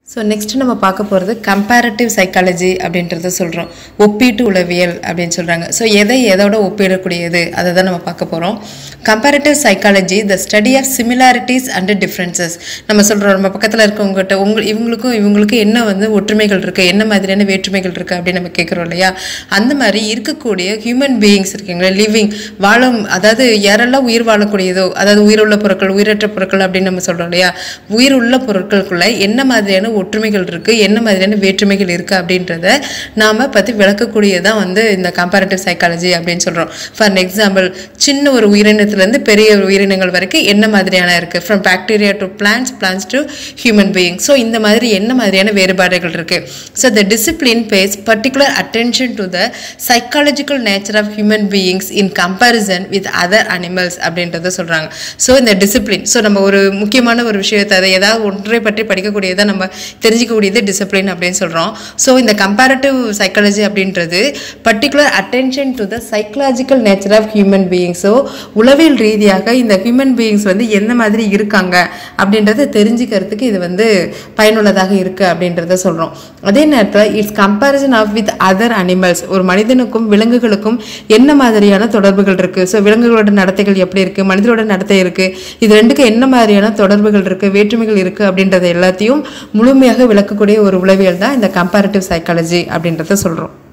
so next நம்ம பார்க்க போகிறது கம்பேரட்டிவ் சைக்காலஜி அப்படின்றத சொல்கிறோம் ஒப்பீட்டு உளவியல் அப்படின்னு சொல்கிறாங்க ஸோ எதை எதோட ஒப்பிடக்கூடியது அதை தான் நம்ம பார்க்க போகிறோம் comparative psychology the study of similarities and differences நம்ம சொல்கிறோம் நம்ம பக்கத்தில் இருக்கவங்ககிட்ட உங்க இவங்களுக்கும் இவங்களுக்கும் என்ன வந்து ஒற்றுமைகள் இருக்குது என்ன மாதிரியான வேற்றுமைகள் இருக்குது அப்படின்னு நம்ம கேட்குறோம் இல்லையா அந்த மாதிரி இருக்கக்கூடிய ஹியூமன் பீயிங்ஸ் இருக்குங்களா லிவிங் வாழும் அதாவது யாரெல்லாம் உயிர் வாழக்கூடியதோ அதாவது உயிருள்ள பொருட்கள் உயிரற்ற பொருட்கள் அப்படின்னு நம்ம சொல்கிறோம் இல்லையா உயிர் உள்ள பொருட்களுக்குள்ள என்ன மாதிரியான ஒற்றுமைகள் இருக்குது என்ன மாதிரியான வேற்றுமைகள் இருக்குது அப்படின்றத நாம் பற்றி விளக்கக்கூடியதான் வந்து இந்த கம்பேரட்டிவ் சைக்காலஜி அப்படின்னு சொல்கிறோம் ஃபார் எக்ஸாம்பிள் சின்ன ஒரு உயிரினத்துலேருந்து பெரிய ஒரு உயிரினங்கள் வரைக்கும் என்ன மாதிரியான இருக்குது from bacteria to plants plants to human being so இந்த மாதிரி என்ன மாதிரியான வேறுபாடுகள் இருக்குது so the discipline pays particular attention to the psychological nature of human beings in comparison with other animals அப்படின்றத சொல்கிறாங்க ஸோ இந்த டிசிப்ளின் ஸோ நம்ம ஒரு முக்கியமான ஒரு விஷயத்தை அதை ஏதாவது ஒன்றை பற்றி படிக்கக்கூடியதை நம்ம தெரிஞ்சிக்கக்கூடியது டிசிப்ளின் அப்படின்னு சொல்கிறோம் ஸோ இந்த கம்பேரட்டிவ் சைக்காலஜி அப்படின்றது particular attention to the psychological nature of human beings so உளவியல் ரீதியாக இந்த ஹியூமன் பீயிங்ஸ் வந்து எந்த மாதிரி இருக்காங்க அப்படின்றத தெரிஞ்சுக்கிறதுக்கு இது வந்து பயனுள்ளதாக இருக்குது அப்படின்றத சொல்கிறோம் அதே நேரத்தில் it's comparison of with other animals ஒரு மனிதனுக்கும் விலங்குகளுக்கும் என்ன மாதிரியான தொடர்புகள் இருக்குது ஸோ விலங்குகளோட நடத்தைகள் எப்படி இருக்குது மனிதரோட நடத்தை இருக்குது இது ரெண்டுக்கும் என்ன மாதிரியான தொடர்புகள் இருக்குது வேற்றுமைகள் இருக்குது அப்படின்றத எல்லாத்தையும் முழுமையாக விளக்கக்கூடிய ஒரு உளவியல் தான் இந்த கம்பேரிட்டிவ் சைக்காலஜி அப்படின்றத சொல்கிறோம்